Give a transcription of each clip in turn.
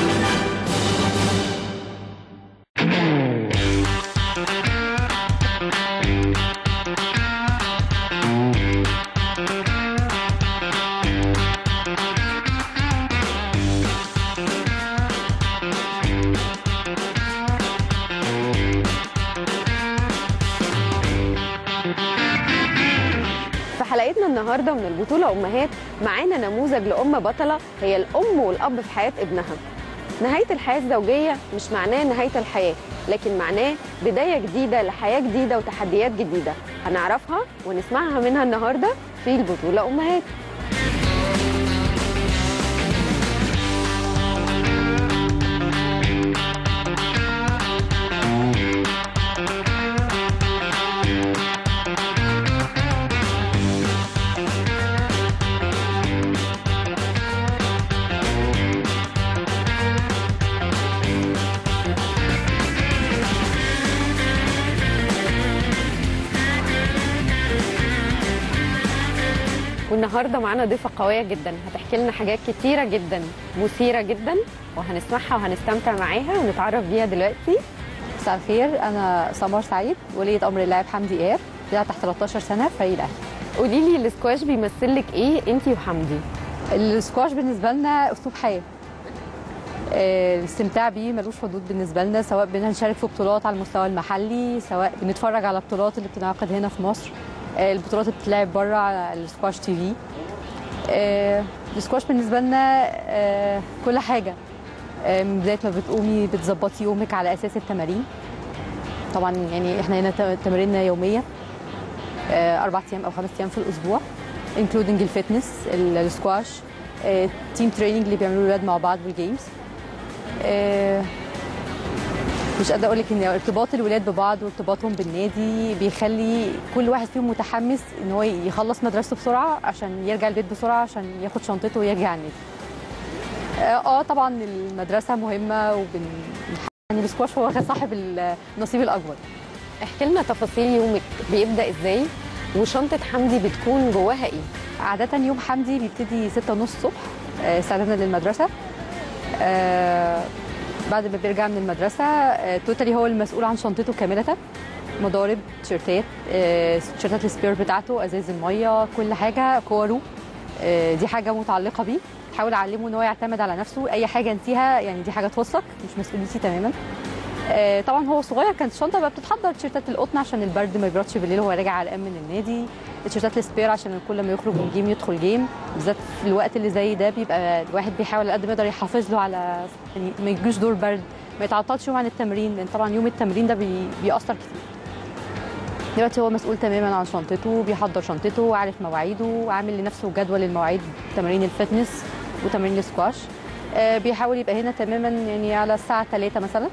في حلقتنا النهارده من البطوله امهات معانا نموذج لام بطله هي الام والاب في حياه ابنها نهايه الحياه الزوجيه مش معناه نهايه الحياه لكن معناه بدايه جديده لحياه جديده وتحديات جديده هنعرفها ونسمعها منها النهارده في البطوله امهات والنهارده معانا ضيفه قويه جدا هتحكي لنا حاجات كتيره جدا مثيره جدا وهنسمعها وهنستمتع معاها ونتعرف بيها دلوقتي مساء الخير انا سمر سعيد ولية امر اللاعب حمدي ايهاب بتاع تحت 13 سنه في فريق الاهلي قولي لي السكواش بيمثل لك ايه انت وحمدي السكواش بالنسبه لنا اسلوب حياه آه، الاستمتاع بيه ملوش حدود بالنسبه لنا سواء بنشارك في بطولات على المستوى المحلي سواء بنتفرج على بطولات اللي بتنعقد هنا في مصر آه، البطولات اللي بتتلعب بره على السكواش تي في آه، السكواش بالنسبه لنا آه، كل حاجه آه، من بدايه ما بتقومي بتظبطي يومك على اساس التمارين طبعا يعني احنا هنا ت- تماريننا يوميه آه، اربع ايام او خمس ايام في الاسبوع انكلودنج الفتنس ال- السكواش تيم تريننج اللي بيعملوه الولاد مع بعض والجيمز آه، مش قادره اقول لك ان ارتباط الولاد ببعض وارتباطهم بالنادي بيخلي كل واحد فيهم متحمس ان هو يخلص مدرسته بسرعه عشان يرجع البيت بسرعه عشان ياخد شنطته ويرجع على النادي. اه آه، طبعا المدرسه مهمه وبن يعني السكواش هو صاحب النصيب الاكبر. احكي لنا تفاصيل يومك بيبدا ازاي وشنطه حمدي بتكون جواها ايه عادة يوم حمدي بيبتدي ستة ونص الصبح آه، استعدادنا للمدرسة آه، بعد ما بيرجع من المدرسة آه، توتالي هو المسؤول عن شنطته كاملة مضارب تيشيرتات آه، تيشيرتات السبير بتاعته ازاز المية كل حاجة كوره آه، دي حاجة متعلقة بيه حاول اعلمه ان هو يعتمد على نفسه اي حاجة انتيها يعني دي حاجة تخصك مش مسؤوليتي تماما آه، طبعا هو صغير كانت الشنطه بقى بتتحضر تيشيرتات القطن عشان البرد ما يبردش بالليل وهو راجع على من النادي التيشيرتات السبير عشان كل ما يخرج من جيم يدخل جيم بالذات في الوقت اللي زي ده بيبقى الواحد بيحاول على قد ما يقدر يحافظ له على يعني ما يجيش دور برد ما يتعطلش يوم عن التمرين لان طبعا يوم التمرين ده بي... بيأثر كتير دلوقتي هو مسؤول تماما عن شنطته بيحضر شنطته عارف مواعيده عامل لنفسه جدول المواعيد تمارين الفتنس وتمارين السكواش آه، بيحاول يبقى هنا تماما يعني على الساعه 3 مثلا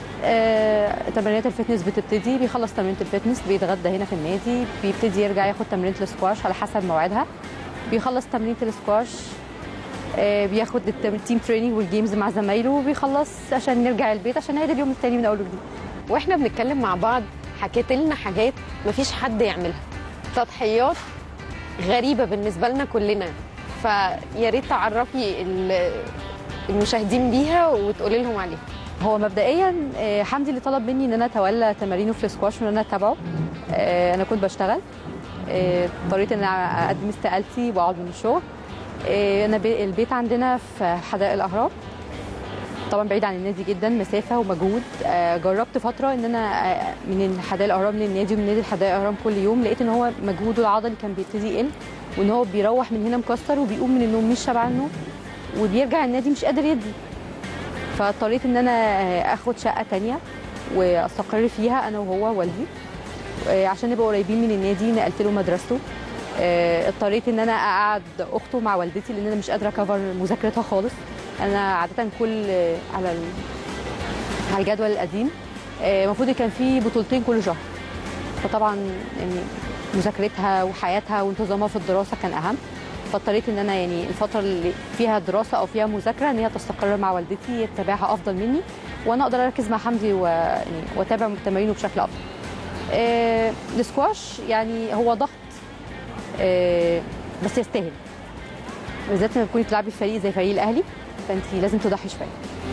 آه، تمرينات الفتنس بتبتدي بيخلص تمرينة الفتنس بيتغدى هنا في النادي بيبتدي يرجع ياخد تمرينة السكواش على حسب موعدها بيخلص تمرينة السكواش آه، بياخد التم- التيم تريننج والجيمز مع زمايله وبيخلص عشان نرجع البيت عشان نعيد اليوم التاني من اول وجديد واحنا بنتكلم مع بعض حكيت لنا حاجات مفيش حد يعملها تضحيات غريبه بالنسبه لنا كلنا فيا ريت تعرفي ال- المشاهدين بيها وتقولي لهم عليها هو مبدئيا آه، حمدي اللي طلب مني ان انا اتولى تمارينه في السكواش وان انا اتابعه آه، انا كنت بشتغل آه، اضطريت ان أنا اقدم استقالتي واقعد من الشغل آه، انا بي- البيت عندنا في حدائق الاهرام طبعا بعيد عن النادي جدا مسافه ومجهود آه، جربت فتره ان انا آه، من حدائق الاهرام للنادي ومن نادي حدائق الاهرام كل يوم لقيت ان هو مجهوده العضلي كان بيبتدي يقل وان هو بيروح من هنا مكسر وبيقوم من النوم مش شبعان نوم وبيرجع النادي مش قادر يدي فاضطريت ان انا اخد شقه تانية واستقر فيها انا وهو والدي آه، عشان نبقى قريبين من النادي نقلت له مدرسته آه، اضطريت ان انا اقعد اخته مع والدتي لان انا مش قادره اكفر مذاكرتها خالص انا عاده كل آه، على ال- على الجدول القديم آه، المفروض كان في بطولتين كل شهر فطبعا يعني مذاكرتها وحياتها وانتظامها في الدراسه كان اهم فاضطريت ان انا يعني الفتره اللي فيها دراسه او فيها مذاكره ان هي تستقر مع والدتي تتابعها افضل مني وانا اقدر اركز مع حمدي و- يعني واتابع تمارينه بشكل افضل. آه، السكواش يعني هو ضغط آه، بس يستاهل بالذات لما تكوني بتلعبي في فريق زي فريق الاهلي فانت لازم تضحي شويه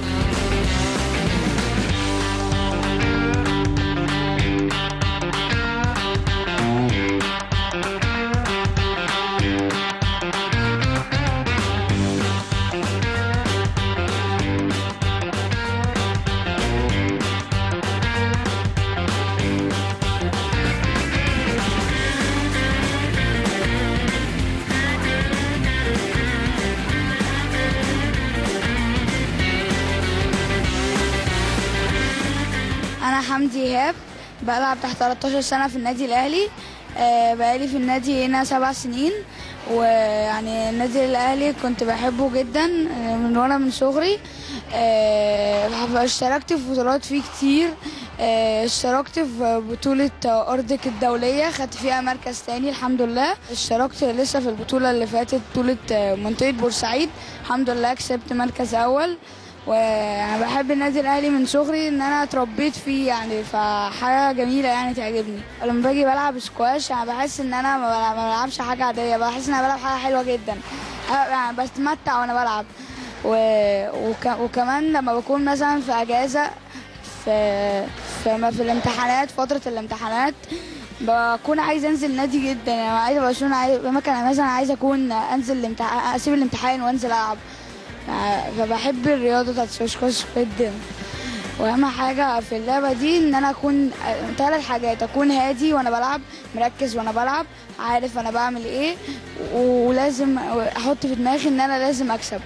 انا حمدي ايهاب بلعب تحت 13 سنه في النادي الاهلي آه، بقالي في النادي هنا سبع سنين ويعني النادي الاهلي كنت بحبه جدا آه، من وانا من صغري آه، اشتركت في بطولات فيه كتير آه، اشتركت في بطولة أرضك الدولية خدت فيها مركز تاني الحمد لله اشتركت لسه في البطولة اللي فاتت بطولة آه، منطقة بورسعيد الحمد لله كسبت مركز أول وانا بحب النادي الاهلي من صغري ان انا اتربيت فيه يعني فحاجه جميله يعني تعجبني لما باجي بلعب سكواش انا بحس ان انا ما بلعب- ما بلعبش حاجه عاديه بحس ان انا بلعب حاجه حلوه جدا أنا يعني بستمتع وانا بلعب و... وك... وكمان لما بكون مثلا في اجازه في في, في الامتحانات فتره الامتحانات بكون عايز انزل نادي جدا يعني عايزه بكون عايز مثلا مثلا عايزه اكون انزل الامتحان اسيب الامتحان وانزل العب فبحب الرياضة بتاعت السكواش جدا واهم حاجة في اللعبة دي ان انا اكون ثلاث حاجات اكون هادي وانا بلعب مركز وانا بلعب عارف انا بعمل ايه ولازم احط في دماغي ان انا لازم اكسب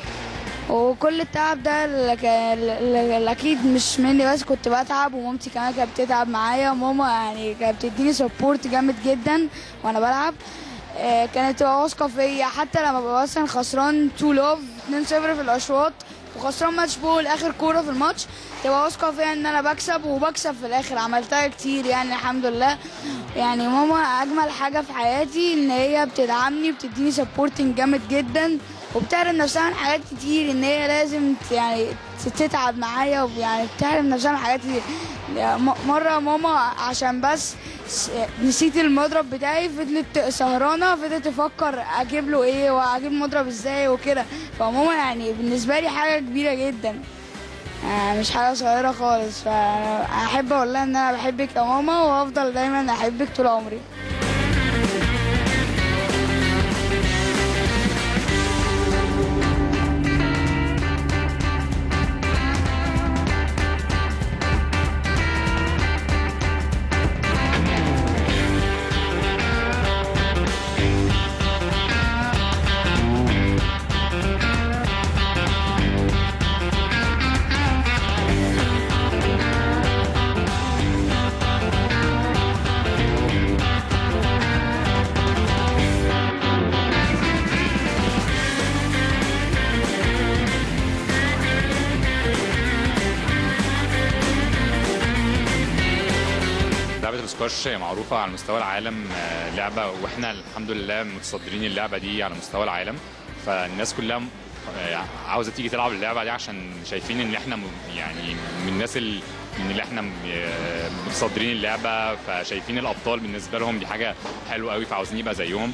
وكل التعب ده اللي كان- اللي اكيد مش مني بس كنت بتعب ومامتي كمان كانت بتتعب معايا وماما يعني كانت بتديني سبورت جامد جدا وانا بلعب آه، كانت تبقى واثقه فيا حتى لما ببقى مثلا خسران 2 لوف 2 0 في الاشواط وخسران ماتش بول اخر كوره في الماتش تبقى واثقه فيا ان انا بكسب وبكسب في الاخر عملتها كتير يعني الحمد لله يعني ماما اجمل حاجه في حياتي ان هي بتدعمني وبتديني سبورتنج جامد جدا وبتعلم نفسها عن حاجات كتير ان هي لازم ت- يعني تتعب معايا ويعني بتعلم نفسها عن حاجات كتير يعني م- مره ماما عشان بس س- نسيت المضرب بتاعي فضلت سهرانه فضلت تفكر اجيب له ايه واجيب المضرب ازاي وكده فماما يعني بالنسبه لي حاجه كبيره جدا آه، مش حاجه صغيره خالص فاحب اقول لها ان انا بحبك يا ماما وافضل دايما احبك طول عمري لعبة السكواش معروفة على مستوى العالم آه، لعبة واحنا الحمد لله متصدرين اللعبة دي على مستوى العالم فالناس كلها م- آه، عاوزة تيجي تلعب اللعبة دي عشان شايفين ان احنا م- يعني من الناس ال- من اللي احنا م- آه، متصدرين اللعبة فشايفين الابطال بالنسبة لهم دي حاجة حلوة قوي فعاوزين يبقى زيهم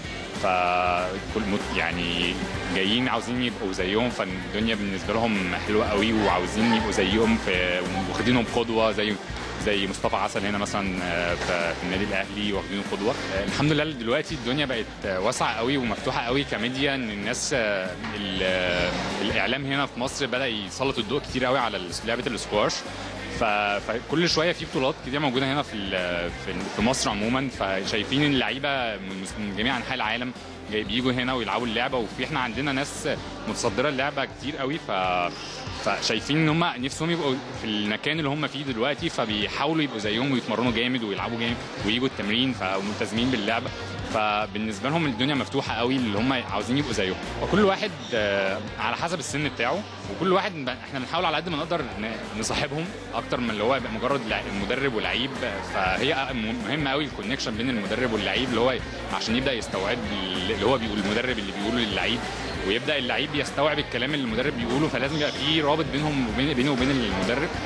فكل مت- يعني جايين عاوزين يبقوا زيهم فالدنيا بالنسبة لهم حلوة قوي وعاوزين يبقوا زيهم في واخدينهم قدوة زي زي مصطفى عسل هنا مثلا آه، في في النادي الاهلي واخدينه قدوه آه، الحمد لله دلوقتي الدنيا بقت آه، واسعه قوي ومفتوحه قوي كميديا ان الناس آه، ال- آه، الاعلام هنا في مصر بدا يسلط الضوء كتير قوي على ال- لعبه الاسكواش ف- فكل شويه في بطولات كتير موجوده هنا في ال- في في مصر عموما فشايفين ان اللعيبه من من جميع انحاء العالم جاي بيجوا هنا ويلعبوا اللعبه وفي احنا عندنا ناس متصدره اللعبه كتير قوي ف فشايفين ان هم نفسهم يبقوا في المكان اللي هم فيه دلوقتي فبيحاولوا يبقوا زيهم ويتمرنوا جامد ويلعبوا جامد ويجوا التمرين فملتزمين باللعبه فبالنسبه لهم الدنيا مفتوحه قوي اللي هم عاوزين يبقوا زيهم وكل واحد آه، على حسب السن بتاعه وكل واحد ب- احنا بنحاول على قد ما نقدر ن- نصاحبهم اكتر من اللي هو يبقى مجرد لع- مدرب ولعيب فهي مهم قوي الكونكشن بين المدرب واللعيب اللي هو عشان يبدا يستوعب اللي هو بيقول المدرب اللي بيقوله للعيب ويبدا اللعيب يستوعب الكلام اللي المدرب بيقوله فلازم يبقى في رابط بينهم وبين بينه وبين المدرب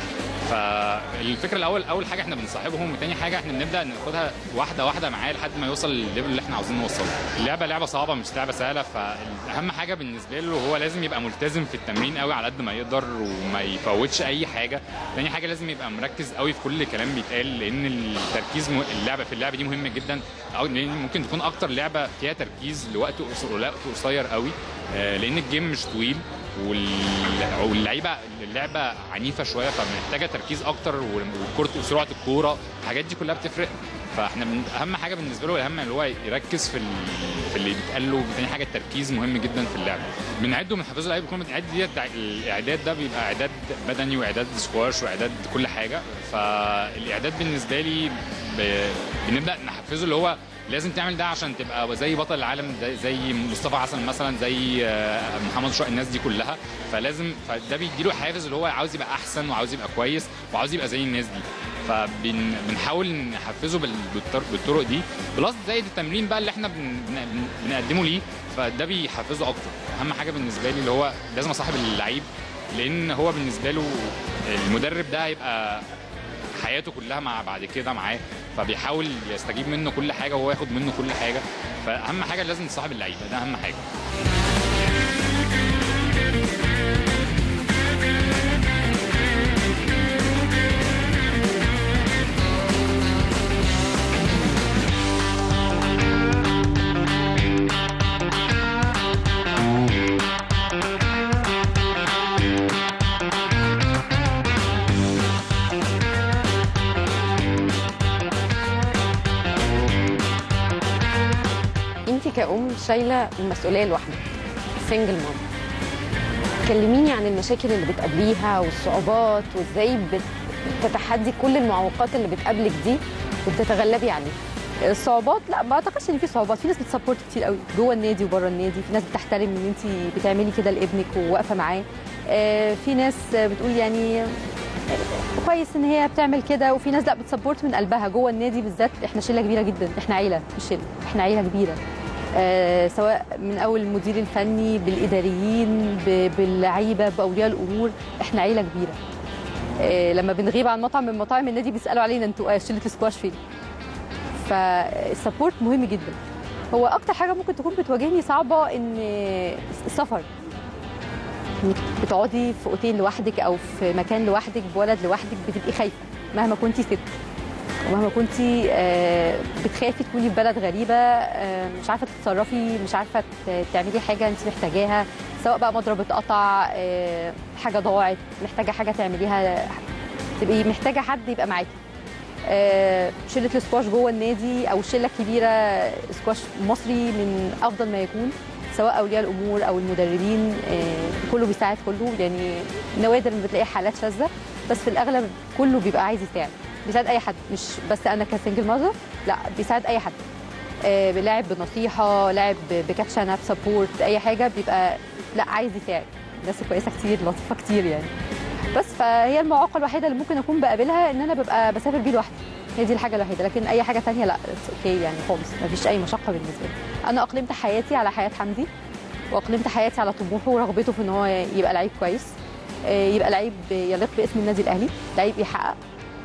فالفكره الاول اول حاجه احنا بنصاحبهم وتاني حاجه احنا بنبدا ناخدها واحده واحده معاه لحد ما يوصل للليفل اللي احنا عاوزين نوصله اللعبه لعبه صعبه مش لعبه سهله فاهم حاجه بالنسبه له هو لازم يبقى ملتزم في التمرين قوي على قد ما يقدر وما يفوتش اي حاجه تاني حاجه لازم يبقى مركز قوي في كل كلام بيتقال لان التركيز م... اللعبه في اللعبه دي مهمه جدا او لان ممكن تكون اكتر لعبه فيها تركيز لوقت قصير لوقت قصير قوي آه، لان الجيم مش طويل وال- واللعيبه اللعبه عنيفه شويه فمحتاجه تركيز اكتر والكره سرعه الكوره الحاجات دي كلها بتفرق فاحنا من اهم حاجه بالنسبه له الاهم اللي هو يركز في ال- في اللي بيتقال له تاني حاجه التركيز مهم جدا في اللعبه بنعده بنحفظه اللعيبه كلهم بنعد ديت الاعداد ده بيبقى اعداد بدني واعداد سكواش واعداد كل حاجه فالاعداد بالنسبه لي ب- بنبدا نحفزه اللي هو لازم تعمل ده عشان تبقى زي بطل العالم ده زي مصطفى حسن مثلا زي آه، محمد شرق الناس دي كلها فلازم فده بيديله حافز اللي هو عاوز يبقى احسن وعاوز يبقى كويس وعاوز يبقى زي الناس دي فبنحاول نحفزه بال- بالطر- بالطرق دي بلس زائد التمرين بقى اللي احنا بن- بن- بنقدمه ليه فده بيحفزه اكتر اهم حاجه بالنسبه لي اللي هو لازم اصاحب اللعيب لان هو بالنسبه له المدرب ده هيبقى حياته كلها مع بعد كده معاه فبيحاول يستجيب منه كل حاجه وهو ياخد منه كل حاجه فاهم حاجه لازم تصاحب اللعيبه ده اهم حاجه انت كأم شايله المسؤوليه لوحدك سنجل مام كلميني عن المشاكل اللي بتقابليها والصعوبات وازاي بتتحدي كل المعوقات اللي بتقابلك دي وبتتغلبي عليها الصعوبات لا ما اعتقدش ان في صعوبات في ناس بتسبورت كتير قوي جوه النادي وبره النادي في ناس بتحترم ان انت بتعملي كده لابنك وواقفه معاه آه، في ناس بتقول يعني آه، كويس ان هي بتعمل كده وفي ناس لا بتسبورت من قلبها جوه النادي بالذات احنا شله كبيره جدا احنا عيله مش شله احنا عيله كبيره آه، سواء من اول المدير الفني بالاداريين ب- باللعيبه باولياء الامور احنا عيله كبيره آه، لما بنغيب عن مطعم من مطاعم النادي بيسالوا علينا انتوا آه، شله السكواش فين فالسبورت مهم جدا هو اكتر حاجه ممكن تكون بتواجهني صعبه ان السفر انك بتقعدي في اوتيل لوحدك او في مكان لوحدك بولد لوحدك بتبقي خايفه مهما كنتي ست ومهما كنتي آه، بتخافي تكوني في بلد غريبه آه، مش عارفه تتصرفي مش عارفه ت- تعملي حاجه انت محتاجاها سواء بقى مضرب اتقطع آه، حاجه ضاعت محتاجه حاجه تعمليها تبقي محتاجه حد يبقى معاكي آه، شله السكواش جوه النادي او الشله الكبيره سكواش مصري من افضل ما يكون سواء اولياء الامور او المدربين آه، كله بيساعد كله يعني نوادر ما بتلاقي حالات شاذه بس في الاغلب كله بيبقى عايز يساعد بيساعد اي حد مش بس انا كسنجل ماذر لا بيساعد اي حد آه، لاعب بنصيحه لاعب بكاتشن اب سبورت اي حاجه بيبقى لا عايز يساعد ناس كويسه كتير لطيفه كتير يعني بس فهي المعوقه الوحيده اللي ممكن اكون بقابلها ان انا ببقى بسافر بيه لوحدي هي دي الحاجه الوحيده لكن اي حاجه تانية لا اوكي يعني خالص مفيش اي مشقه بالنسبه لي انا اقلمت حياتي على حياه حمدي واقلمت حياتي على طموحه ورغبته في ان هو يبقى لعيب كويس آه، يبقى لعيب يليق باسم النادي الاهلي لعيب يحقق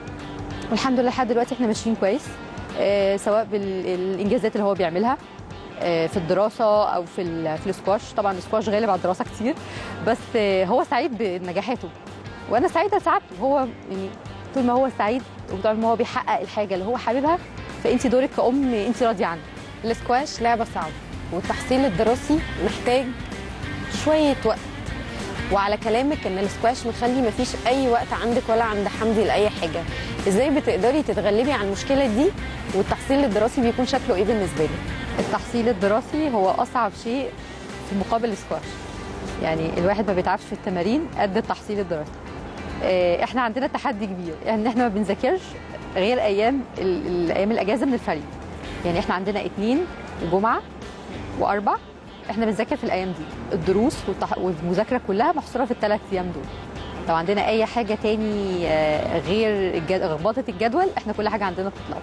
والحمد لله لحد دلوقتي احنا ماشيين كويس آه، سواء بالانجازات اللي هو بيعملها آه، في الدراسه او في ال- في السكواش طبعا السكواش غالب على الدراسه كتير بس آه، هو سعيد بنجاحاته وانا سعيده سعادته هو يعني طول ما هو سعيد وطول ما هو بيحقق الحاجه اللي هو حاببها فانت دورك كأم انت راضيه عنه الاسكواش لعبه صعبه والتحصيل الدراسي محتاج شويه وقت وعلى كلامك ان الاسكواش مخلي مفيش اي وقت عندك ولا عند حمدي لاي حاجه ازاي بتقدري تتغلبي على المشكله دي والتحصيل الدراسي بيكون شكله ايه بالنسبه لك التحصيل الدراسي هو اصعب شيء في مقابل السكواش يعني الواحد ما بيتعبش في التمارين قد التحصيل الدراسي آه، احنا عندنا تحدي كبير ان احنا ما بنذاكرش غير ايام ال- ال- ايام الاجازه من الفريق يعني احنا عندنا اثنين وجمعه واربع احنا بنذاكر في الايام دي الدروس والتح... والمذاكره كلها محصوره في الثلاث ايام دول لو عندنا اي حاجه تاني آه، غير الجد... لخبطه الجدول احنا كل حاجه عندنا بتتلخبط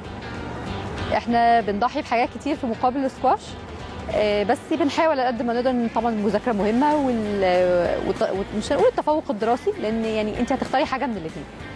احنا بنضحي بحاجات كتير في مقابل السكواش آه، بس بنحاول على قد ما نقدر إن طبعا المذاكره مهمه وال... والت... مش هنقول التفوق الدراسي لان يعني انت هتختاري حاجه من الاثنين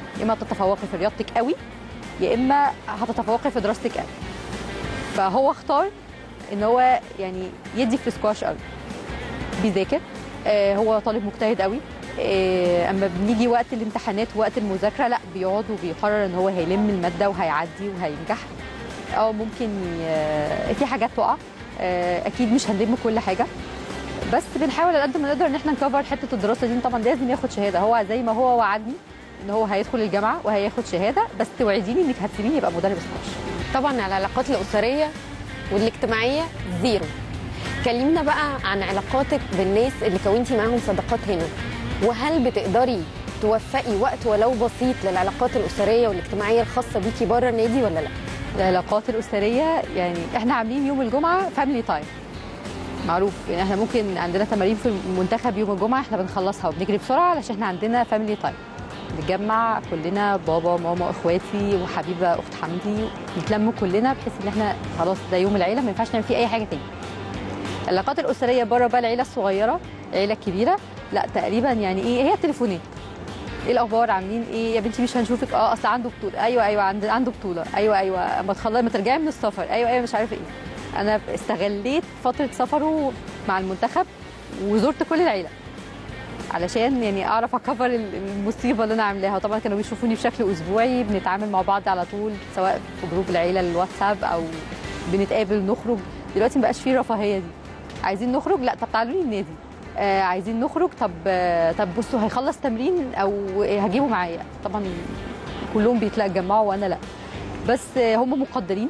يا اما هتتفوقي في رياضتك قوي يا اما هتتفوقي في دراستك قوي فهو اختار ان هو يعني يدي في السكواش قوي بيذاكر آه، هو طالب مجتهد قوي آه، اما بنيجي وقت الامتحانات وقت المذاكره لا بيقعد وبيقرر ان هو هيلم الماده وهيعدي وهينجح اه ممكن ي- في حاجات تقع آه، اكيد مش هنلم كل حاجه بس بنحاول على قد ما نقدر ان احنا نكفر حته الدراسه دي طبعا لازم ياخد شهاده هو زي ما هو وعدني ان هو هيدخل الجامعه وهياخد شهاده بس توعديني انك هتسيبيني يبقى مدرب سكواش طبعا العلاقات الاسريه والاجتماعيه زيرو كلمنا بقى عن علاقاتك بالناس اللي كونتي معاهم صداقات هنا وهل بتقدري توفقي وقت ولو بسيط للعلاقات الاسريه والاجتماعيه الخاصه بيكي بره النادي ولا لا العلاقات الاسريه يعني احنا عاملين يوم الجمعه فاميلي تايم معروف يعني احنا ممكن عندنا تمارين في المنتخب يوم الجمعه احنا بنخلصها وبنجري بسرعه علشان احنا عندنا فاميلي تايم نتجمع كلنا بابا ماما اخواتي وحبيبه اخت حمدي نتلم كلنا بحيث ان احنا خلاص ده يوم العيله ما ينفعش نعمل فيه اي حاجه تاني العلاقات الاسريه بره بقى العيله الصغيره العيله الكبيره لا تقريبا يعني ايه هي التليفونات ايه الاخبار عاملين ايه يا بنتي مش هنشوفك اه اصل عنده بطوله ايوه ايوه عند عنده بطوله ايوه ايوه اما تخلصي ما ترجعي من السفر ايوه ايوه مش عارفه ايه انا استغليت فتره سفره مع المنتخب وزرت كل العيله علشان يعني اعرف اكفر المصيبه اللي انا عاملاها طبعا كانوا بيشوفوني بشكل اسبوعي بنتعامل مع بعض على طول سواء في جروب العيله الواتساب او بنتقابل نخرج دلوقتي ما بقاش فيه الرفاهيه دي عايزين نخرج لا طب تعالوا لي النادي آه عايزين نخرج طب آه طب بصوا هيخلص تمرين او هجيبه معايا طبعا كلهم بيتجمعوا وانا لا بس آه هم مقدرين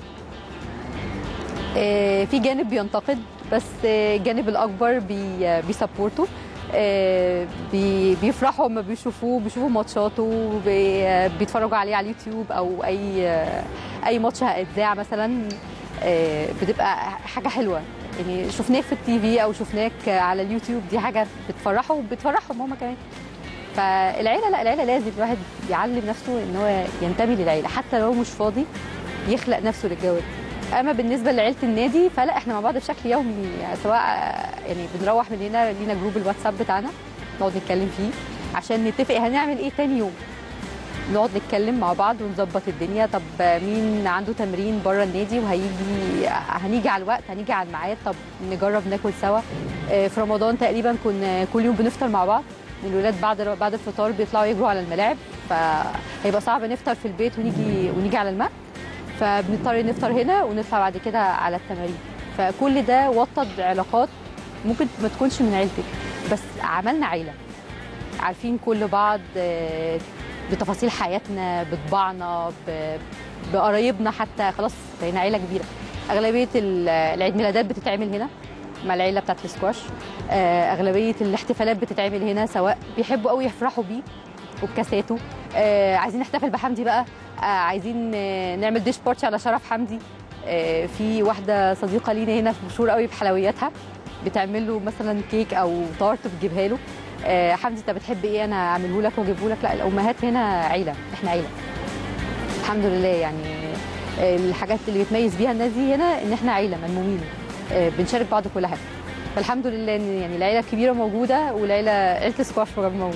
آه في جانب بينتقد بس آه الجانب الاكبر بي آه بيسبورته آه بي بيفرحوا لما بيشوفوه بيشوفوا ماتشاته بي آه بيتفرجوا عليه على اليوتيوب او اي آه اي ماتش هيتذاع مثلا آه بتبقى حاجه حلوه يعني شفناك في التي في او شفناك على اليوتيوب دي حاجه بتفرحه وبتفرحهم هم كمان فالعيله لا العيله لازم الواحد يعلم نفسه ان هو ينتمي للعيله حتى لو مش فاضي يخلق نفسه للجو ده اما بالنسبه لعيله النادي فلا احنا مع بعض بشكل يومي سواء يعني بنروح من هنا لينا جروب الواتساب بتاعنا نقعد نتكلم فيه عشان نتفق هنعمل ايه تاني يوم نقعد نتكلم مع بعض ونظبط الدنيا طب مين عنده تمرين بره النادي وهيجي هنيجي على الوقت هنيجي على الميعاد طب نجرب ناكل سوا في رمضان تقريبا كنا كل يوم بنفطر مع بعض الولاد بعد بعد الفطار بيطلعوا يجروا على الملاعب فهيبقى صعب نفطر في البيت ونيجي ونيجي على الماء فبنضطر نفطر هنا ونطلع بعد كده على التمارين فكل ده وطد علاقات ممكن ما تكونش من عيلتك بس عملنا عيله عارفين كل بعض بتفاصيل حياتنا بطباعنا بقرايبنا حتى خلاص بقينا عيله كبيره اغلبيه العيد ميلادات بتتعمل هنا مع العيله بتاعت السكواش اغلبيه الاحتفالات بتتعمل هنا سواء بيحبوا قوي يفرحوا بيه وبكاساته عايزين نحتفل بحمدي بقى عايزين نعمل ديش بارتي على شرف حمدي في واحده صديقه لينا هنا مشهوره قوي بحلوياتها بتعمل له مثلا كيك او تارت بتجيبها له آه حمدي انت بتحب ايه انا اعمله لك واجيبه لك لا الامهات هنا عيله احنا عيله الحمد لله يعني آه الحاجات اللي بتميز بيها الناس دي هنا ان احنا عيله ملمومين آه بنشارك بعض كل حاجه فالحمد لله ان يعني العيله الكبيره موجوده والعيله عيله السكواش موجوده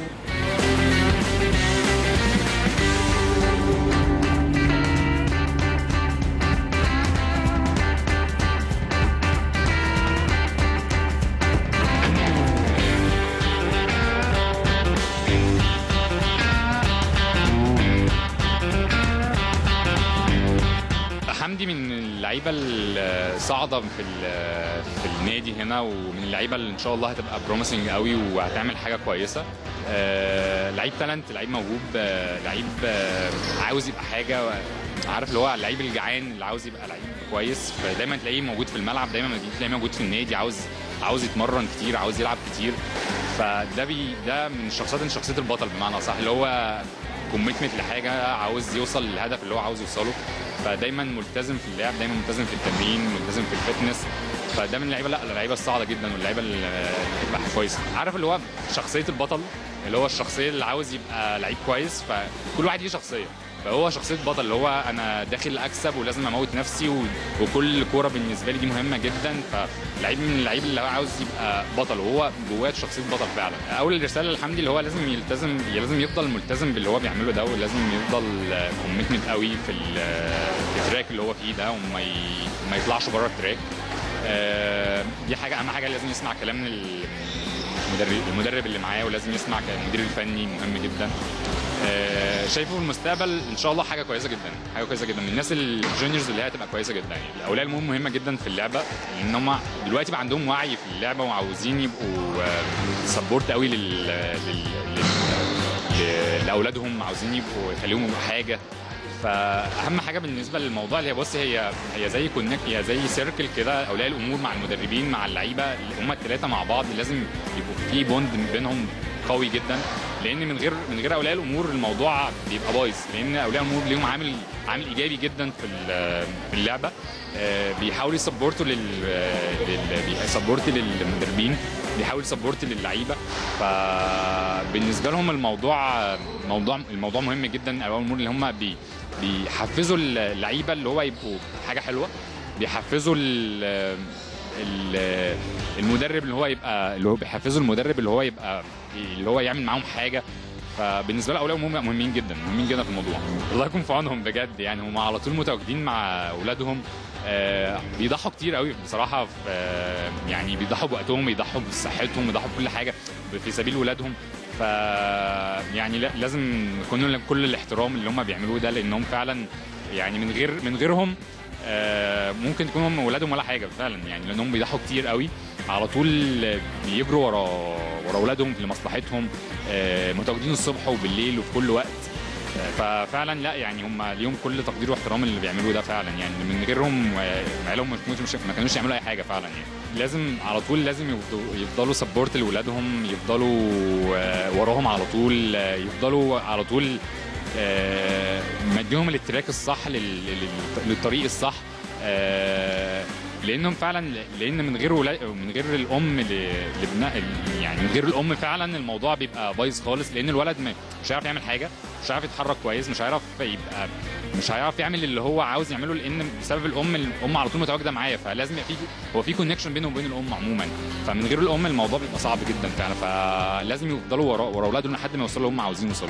حمدي من اللعيبه الصاعده في في النادي هنا ومن اللعيبه اللي ان شاء الله هتبقى بروميسنج قوي وهتعمل حاجه كويسه آه لعيب تالنت لعيب موهوب آه لعيب آه عاوز يبقى حاجه عارف اللي هو اللعيب الجعان اللي عاوز يبقى لعيب كويس فدايما تلاقيه موجود في الملعب دايما تلاقيه موجود في النادي عاوز عاوز يتمرن كتير عاوز يلعب كتير فده بي ده من الشخصيات شخصيه البطل بمعنى صح اللي هو كوميتمنت لحاجه عاوز يوصل للهدف اللي هو عاوز يوصله فدايما ملتزم في اللعب دايما ملتزم في التمرين ملتزم في الفتنس فده من اللعيبه لا اللعيبه الصاعده جدا واللعيبه اللي بتبقى كويسه عارف اللي هو شخصيه البطل اللي هو الشخصيه اللي عاوز يبقى لعيب كويس فكل واحد ليه شخصيه فهو شخصيه بطل اللي هو انا داخل اكسب ولازم اموت نفسي و... وكل كوره بالنسبه لي دي مهمه جدا فلعيب من اللعيب اللي هو عاوز يبقى بطل وهو جواه شخصيه بطل فعلا اول رساله لحمدي اللي هو لازم يلتزم لازم يفضل ملتزم باللي هو بيعمله ده ولازم يفضل كوميتمنت قوي في ال- في التراك اللي هو فيه ده وما ي... ما يطلعش بره التراك آه، دي حاجه اهم حاجه لازم يسمع كلام من المدرب المدرب اللي معاه ولازم يسمع كلام المدير الفني مهم جدا آه، شايفه في المستقبل ان شاء الله حاجه كويسه جدا حاجه كويسه جدا من الناس الجونيورز اللي هي هتبقى كويسه جدا يعني اولياء الامور مهمه جدا في اللعبه لان هم دلوقتي بقى عندهم وعي في اللعبه وعاوزين يبقوا سبورت قوي لل, لل... لل... ل- لاولادهم عاوزين يبقوا يخليهم يبقوا حاجه فاهم حاجه بالنسبه للموضوع اللي هي بص هي هي زي كونك هي زي سيركل كده اولياء الامور مع المدربين مع اللعيبه اللي هم الثلاثه مع بعض لازم يبقوا في بوند بينهم قوي جدا لان من غير من غير اولياء الامور الموضوع بيبقى بايظ لان اولياء الامور ليهم عامل عامل ايجابي جدا في ال- في اللعبه آه، بيحاولوا يسبورتوا لل لل- بيسبورت للمدربين بيحاول يسبورت للعيبه فبالنسبه لهم الموضوع موضوع الموضوع مهم جدا اولياء الامور اللي هم بي بيحفزوا اللعيبه اللي هو يبقوا حاجه حلوه بيحفزوا ال- ال- المدرب اللي هو يبقى اللي هو بيحفزوا المدرب اللي هو يبقى اللي هو يعمل معاهم حاجه فبالنسبه لي اولياء الامور مهمين جدا مهمين جدا في الموضوع الله يكون في عونهم بجد يعني هم على طول متواجدين مع اولادهم آه، بيضحوا كتير قوي بصراحه في آه، يعني بيضحوا بوقتهم بيضحوا بصحتهم بيضحوا بكل حاجه في سبيل ولادهم ف يعني لا- لازم يكون لهم كل الاحترام اللي هم بيعملوه ده لانهم فعلا يعني من غير من غيرهم آه، ممكن تكون هم ولادهم ولا حاجه فعلا يعني لانهم بيضحوا كتير قوي على طول بيجروا ورا ورا اولادهم لمصلحتهم آه، متواجدين الصبح وبالليل وفي كل وقت آه، ففعلا لا يعني هم ليهم كل تقدير واحترام اللي بيعملوه ده فعلا يعني من غيرهم آه، عيالهم مش مش ما كانوش يعملوا اي حاجه فعلا يعني لازم على طول لازم يفضلوا- يفضلوا سبورت لاولادهم يفضلوا آه، وراهم على طول آه، يفضلوا على طول آه، مديهم التراك الصح لل- لل- للطريق الصح آه، لانهم فعلا لان من غير ولا من غير الام ل- لابناء يعني من غير الام فعلا الموضوع بيبقى بايظ خالص لان الولد م- مش هيعرف يعمل حاجه مش هيعرف يتحرك كويس مش هيعرف يبقى مش هيعرف يعمل اللي هو عاوز يعمله لان بسبب الام الام على طول متواجده معايا فلازم يبقى في هو في كونكشن بينه وبين الام عموما فمن غير الام الموضوع بيبقى صعب جدا فعلا فلازم يفضلوا ورا ورا اولادهم لحد ما يوصلوا اللي هم عاوزين يوصلوا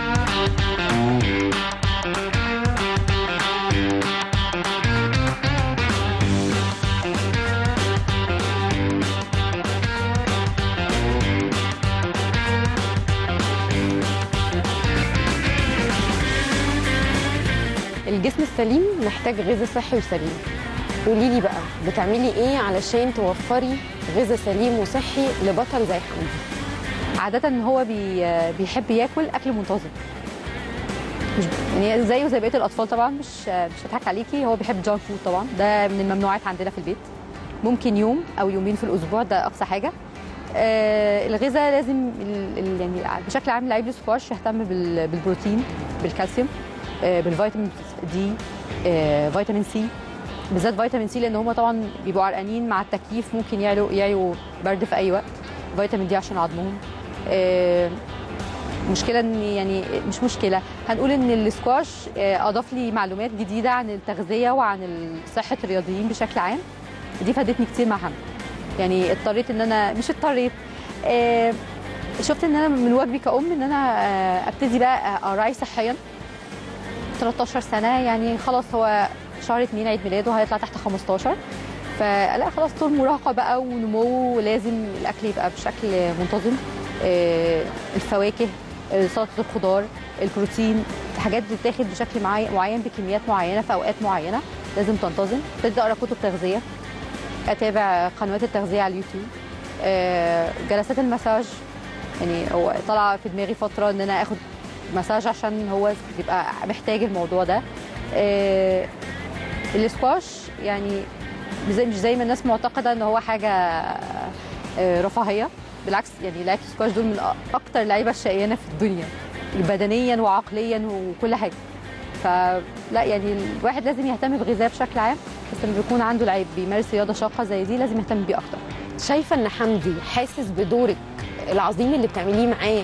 الجسم السليم محتاج غذاء صحي وسليم قولي لي بقى بتعملي ايه علشان توفري غذاء سليم وصحي لبطل زي حمدي عادة هو بي بيحب ياكل أكل منتظم مش يعني زيه زي بقية الأطفال طبعا مش مش هضحك عليكي هو بيحب جانك فود طبعا ده من الممنوعات عندنا في البيت ممكن يوم أو يومين في الأسبوع ده أقصى حاجة آه الغذاء لازم ال- ال- يعني بشكل عام لعيب السكواش يهتم بال- بالبروتين بالكالسيوم آه بالفيتامين دي آه فيتامين سي بالذات فيتامين سي لان هم طبعا بيبقوا عرقانين مع التكييف ممكن يعيوا يعيوا برد في اي وقت فيتامين دي عشان عظمهم آه، مشكله ان يعني مش مشكله هنقول ان السكواش آه، اضاف لي معلومات جديده عن التغذيه وعن صحه الرياضيين بشكل عام دي فادتني كتير مع حمد يعني اضطريت ان انا مش اضطريت آه، شفت ان انا من واجبي كأم ان انا آه، ابتدي بقى اراعي صحيا 13 سنه يعني خلاص هو شهر اتنين عيد ميلاده هيطلع تحت 15 فلا خلاص طول مراهقه بقى ونمو لازم الاكل يبقى بشكل منتظم آه، الفواكه آه، سلطه الخضار البروتين الحاجات دي بتاخد بشكل معي- معين بكميات معينه في اوقات معينه لازم تنتظم ابتدي اقرا كتب تغذيه اتابع قنوات التغذيه على اليوتيوب آه، جلسات المساج يعني هو طلع في دماغي فتره ان انا اخد مساج عشان هو بيبقى محتاج الموضوع ده آه، الاسكواش يعني مش زي مش زي ما الناس معتقده ان هو حاجه آه، رفاهيه بالعكس يعني لعيبه السكواش دول من أ- اكتر اللعيبه الشقيانه في الدنيا بدنيا وعقليا وكل حاجه فلا يعني الواحد لازم يهتم بغذائه بشكل عام بس لما بيكون عنده لعيب بيمارس رياضه شاقه زي دي لازم يهتم بيه اكتر شايفه ان حمدي حاسس بدورك العظيم اللي بتعمليه معاه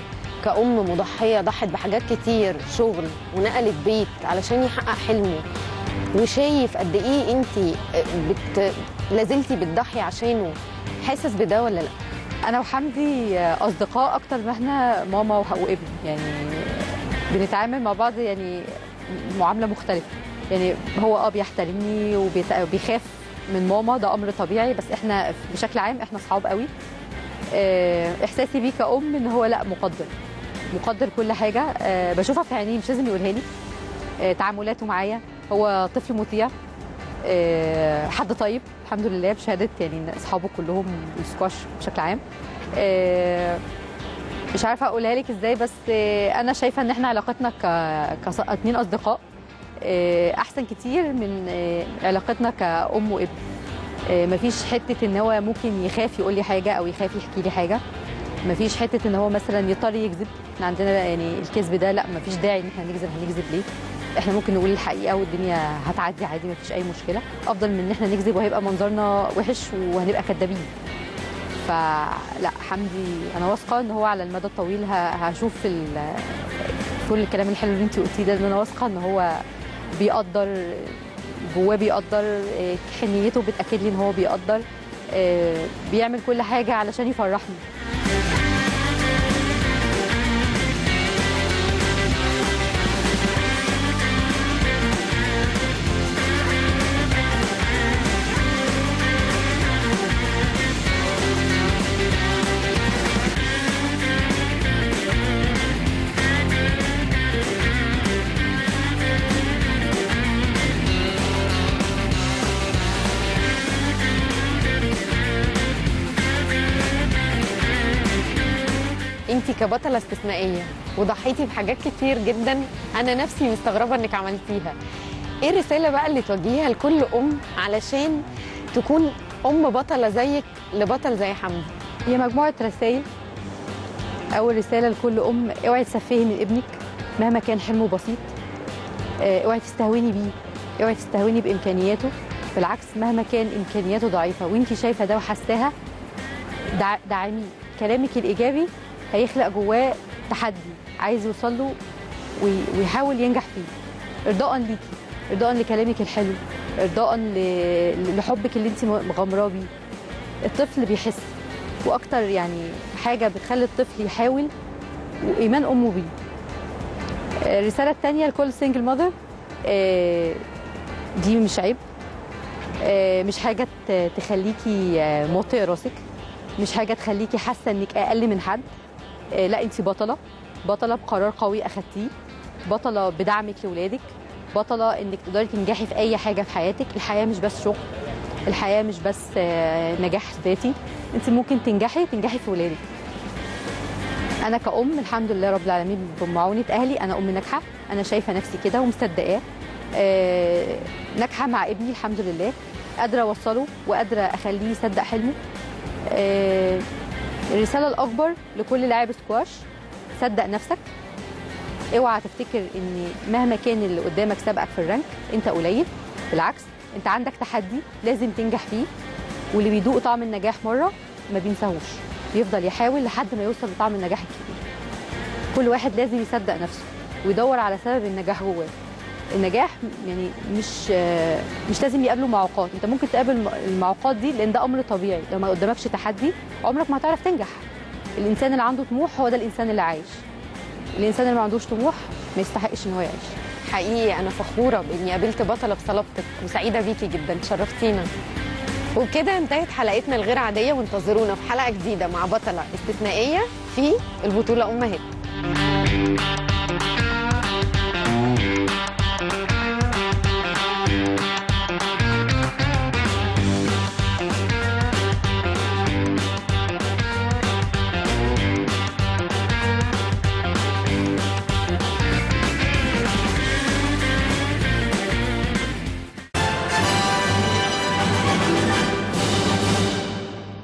كأم مضحية ضحت بحاجات كتير شغل ونقلت بيت علشان يحقق حلمه وشايف قد ايه انت بت... لازلتي بتضحي عشانه حاسس بده ولا لا؟ انا وحمدي اصدقاء اكتر ما احنا ماما وه- وابن يعني بنتعامل مع بعض يعني معامله مختلفه يعني هو اه بيحترمني وبيت- وبيخاف من ماما ده امر طبيعي بس احنا بشكل عام احنا اصحاب قوي آه، احساسي بيه كأم ان هو لا مقدر مقدر كل حاجه آه، بشوفها في عينيه مش لازم يقولها لي آه، تعاملاته معايا هو طفل مطيع آه، حد طيب الحمد لله بشهاده يعني إن اصحابه كلهم السكواش بشكل عام آه، مش عارفه اقولها لك ازاي بس آه، انا شايفه ان احنا علاقتنا ك كص- اتنين اصدقاء آه، احسن كتير من آه، علاقتنا كأم وابن آه، مفيش حته ان هو ممكن يخاف يقول لي حاجه او يخاف يحكي لي حاجه مفيش حته ان هو مثلا يضطر يكذب احنا عندنا يعني الكذب ده لا مفيش داعي ان احنا نكذب هنكذب ليه احنا ممكن نقول الحقيقه والدنيا هتعدي عادي مفيش اي مشكله افضل من ان احنا نكذب وهيبقى منظرنا وحش وهنبقى كدابين فلا حمدي انا واثقه ان هو على المدى الطويل ه- هشوف ال- كل الكلام الحلو اللي انت قلتيه ده ان انا واثقه ان هو بيقدر جواه بيقدر إيه، حنيته بتاكد لي ان هو بيقدر إيه، بيعمل كل حاجه علشان يفرحني انت كبطله استثنائيه وضحيتي بحاجات كتير جدا انا نفسي مستغربه انك عملتيها ايه الرساله بقى اللي توجهيها لكل ام علشان تكون ام بطله زيك لبطل زي حمدي هي مجموعه رسائل اول رساله لكل ام اوعي تسفهي من ابنك مهما كان حلمه بسيط آه، اوعي تستهوني بيه اوعي تستهوني بامكانياته بالعكس مهما كان امكانياته ضعيفه وانت شايفه ده وحاساها دع- دعميه كلامك الايجابي هيخلق جواه تحدي عايز يوصل له وي- ويحاول ينجح فيه ارضاء ليكي ارضاء لكلامك الحلو ارضاء ل- لحبك اللي انت مغامراه بيه الطفل بيحس واكتر يعني حاجه بتخلي الطفل يحاول وايمان امه بيه آه، الرساله الثانيه لكل سنجل ماذر دي مش عيب آه، مش حاجه ت- تخليكي آه، موطئ راسك مش حاجه تخليكي حاسه انك اقل من حد آه، لا انت بطله بطله بقرار قوي اخدتيه بطله بدعمك لاولادك بطله انك تقدري تنجحي في اي حاجه في حياتك الحياه مش بس شغل الحياه مش بس آه، نجاح ذاتي انت ممكن تنجحي تنجحي في ولادك انا كأم الحمد لله رب العالمين بمعونه اهلي انا ام ناجحه انا شايفه نفسي كده ومصدقاه آه، ناجحه مع ابني الحمد لله قادره اوصله وقادره اخليه يصدق حلمه آه، الرساله الاكبر لكل لاعب سكواش صدق نفسك اوعى تفتكر ان مهما كان اللي قدامك سابقك في الرانك انت قليل بالعكس انت عندك تحدي لازم تنجح فيه واللي بيدوق طعم النجاح مره ما بينساهوش بيفضل يحاول لحد ما يوصل لطعم النجاح الكبير كل واحد لازم يصدق نفسه ويدور على سبب النجاح جواه النجاح يعني مش آه، مش لازم يقابله معوقات انت ممكن تقابل المعوقات دي لان ده امر طبيعي لو ما قدامكش تحدي عمرك ما هتعرف تنجح الانسان اللي عنده طموح هو ده الانسان اللي عايش الانسان اللي ما عندوش طموح ما يستحقش ان هو يعيش حقيقي انا فخوره باني قابلت بطله بصلابتك وسعيده بيكي جدا شرفتينا وبكده انتهت حلقتنا الغير عاديه وانتظرونا في حلقه جديده مع بطله استثنائيه في البطوله امهات